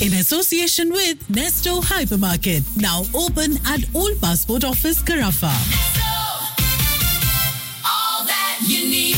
in association with Nesto Hypermarket, now open at Old Passport Office, Carafa. all that you need.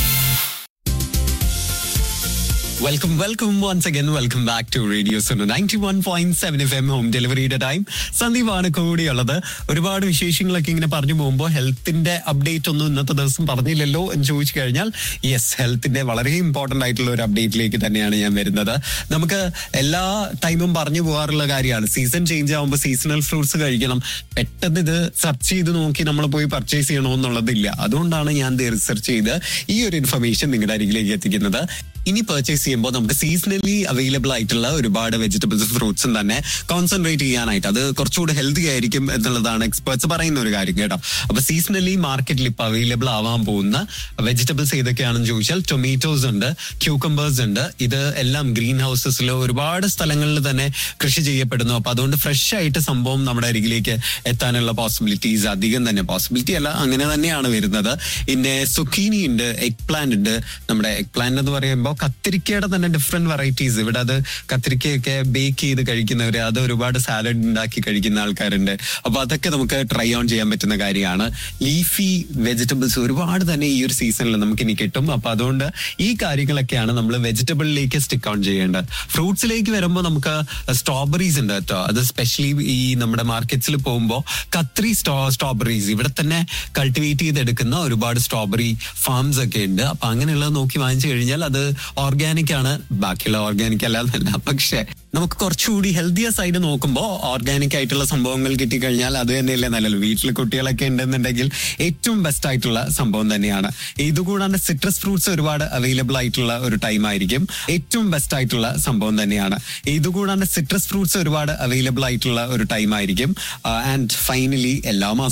Welcome welcome once again welcome back to radio Suno ninety one point seven F M home ഡെലിവറിയുടെ time സന്ദീപാണ് കൂടിയുള്ളത് ഒരുപാട് വിശേഷങ്ങളൊക്കെ ഇങ്ങനെ പറഞ്ഞു പോകുമ്പോൾ ഹെൽത്തിന്റെ update ഒന്നും ഇന്നത്തെ ദിവസം പറഞ്ഞില്ലല്ലോ എന്ന് ചോദിച്ചു കഴിഞ്ഞാൽ യെസ് ഹെൽത്തിന്റെ വളരെ ഇമ്പോർട്ടന്റ് ആയിട്ടുള്ള ഒരു അപ്ഡേറ്റിലേക്ക് തന്നെയാണ് ഞാൻ വരുന്നത് നമുക്ക് എല്ലാ ടൈമും പറഞ്ഞു പോകാറുള്ള കാര്യമാണ് സീസൺ ചേഞ്ച് ആകുമ്പോൾ സീസണൽ ഫ്രൂട്ട്സ് കഴിക്കണം പെട്ടെന്ന് ഇത് സെർച്ച് ചെയ്ത് നോക്കി നമ്മൾ പോയി പർച്ചേസ് ചെയ്യണമെന്നുള്ളതില്ല അതുകൊണ്ടാണ് ഞാൻ റിസർച്ച് ചെയ്ത് ഈ ഒരു ഇൻഫർമേഷൻ നിങ്ങളുടെ അരികിലേക്ക് എത്തിക്കുന്നത് ഇനി പർച്ചേസ് ചെയ്യുമ്പോൾ നമുക്ക് സീസണലി അവൈലബിൾ ആയിട്ടുള്ള ഒരുപാട് വെജിറ്റബിൾസ് ഫ്രൂട്ട്സും തന്നെ കോൺസെൻട്രേറ്റ് ചെയ്യാനായിട്ട് അത് കുറച്ചുകൂടി ഹെൽത്തി ആയിരിക്കും എന്നുള്ളതാണ് എക്സ്പേർട്സ് പറയുന്ന ഒരു കാര്യം കേട്ടോ അപ്പൊ സീസണലി മാർക്കറ്റിൽ ഇപ്പൊ അവൈലബിൾ ആവാൻ പോകുന്ന വെജിറ്റബിൾസ് ഏതൊക്കെയാണെന്ന് ചോദിച്ചാൽ ടൊമാറ്റോസ് ഉണ്ട് ക്യൂക്കംബേഴ്സ് ഉണ്ട് ഇത് എല്ലാം ഗ്രീൻ ഹൗസസിൽ ഒരുപാട് സ്ഥലങ്ങളിൽ തന്നെ കൃഷി ചെയ്യപ്പെടുന്നു അപ്പൊ അതുകൊണ്ട് ഫ്രഷ് ആയിട്ട് സംഭവം നമ്മുടെ അരികിലേക്ക് എത്താനുള്ള പോസിബിലിറ്റീസ് അധികം തന്നെ പോസിബിലിറ്റി അല്ല അങ്ങനെ തന്നെയാണ് വരുന്നത് പിന്നെ സുക്കീനി ഉണ്ട് എഗ് പ്ലാന്റ് ഉണ്ട് നമ്മുടെ എഗ് പ്ലാന്റ് എന്ന് പറയുമ്പോൾ കത്തിരിക്കയുടെ തന്നെ ഡിഫറെന്റ് വെറൈറ്റീസ് ഇവിടെ അത് കത്തിരിക്കയൊക്കെ ബേക്ക് ചെയ്ത് കഴിക്കുന്നവര് അത് ഒരുപാട് സാലഡ് ഉണ്ടാക്കി കഴിക്കുന്ന ആൾക്കാരുണ്ട് അപ്പൊ അതൊക്കെ നമുക്ക് ട്രൈ ഓൺ ചെയ്യാൻ പറ്റുന്ന കാര്യമാണ് ലീഫി വെജിറ്റബിൾസ് ഒരുപാട് തന്നെ ഈ ഒരു സീസണിൽ നമുക്ക് ഇനി കിട്ടും അപ്പൊ അതുകൊണ്ട് ഈ കാര്യങ്ങളൊക്കെയാണ് നമ്മൾ വെജിറ്റബിളിലേക്ക് സ്റ്റിക്ക് ഓൺ ചെയ്യേണ്ടത് ഫ്രൂട്ട്സിലേക്ക് വരുമ്പോൾ നമുക്ക് സ്ട്രോബെറീസ് ഉണ്ട് കേട്ടോ അത് സ്പെഷ്യലി ഈ നമ്മുടെ മാർക്കറ്റ്സിൽ പോകുമ്പോൾ കത്രി സ്ട്രോ സ്ട്രോബെറീസ് ഇവിടെ തന്നെ കൾട്ടിവേറ്റ് ചെയ്തെടുക്കുന്ന ഒരുപാട് സ്ട്രോബെറി ഫാംസ് ഒക്കെ ഉണ്ട് അപ്പൊ അങ്ങനെയുള്ളത് നോക്കി വാങ്ങിച്ചു കഴിഞ്ഞാൽ അത് ഓർഗാനിക് ആണ് ബാക്കിയുള്ള ഓർഗാനിക് അല്ലാതല്ല പക്ഷെ നമുക്ക് കുറച്ചുകൂടി ഹെൽത്തിയ സൈഡ് നോക്കുമ്പോൾ ഓർഗാനിക് ആയിട്ടുള്ള സംഭവങ്ങൾ കിട്ടിക്കഴിഞ്ഞാൽ അത് തന്നെയല്ലേ നല്ലത് വീട്ടിൽ കുട്ടികളൊക്കെ ഉണ്ടെന്നുണ്ടെങ്കിൽ ഏറ്റവും ബെസ്റ്റ് ആയിട്ടുള്ള സംഭവം തന്നെയാണ് ഇതുകൂടാണ്ട് സിട്രസ് ഫ്രൂട്ട്സ് ഒരുപാട് അവൈലബിൾ ആയിട്ടുള്ള ഒരു ടൈം ആയിരിക്കും ഏറ്റവും ബെസ്റ്റ് ആയിട്ടുള്ള സംഭവം തന്നെയാണ് ഇതുകൂടാണ്ട് സിട്രസ് ഫ്രൂട്ട്സ് ഒരുപാട് അവൈലബിൾ ആയിട്ടുള്ള ഒരു ടൈം ആയിരിക്കും ആൻഡ് ഫൈനലി എല്ലാ മാസവും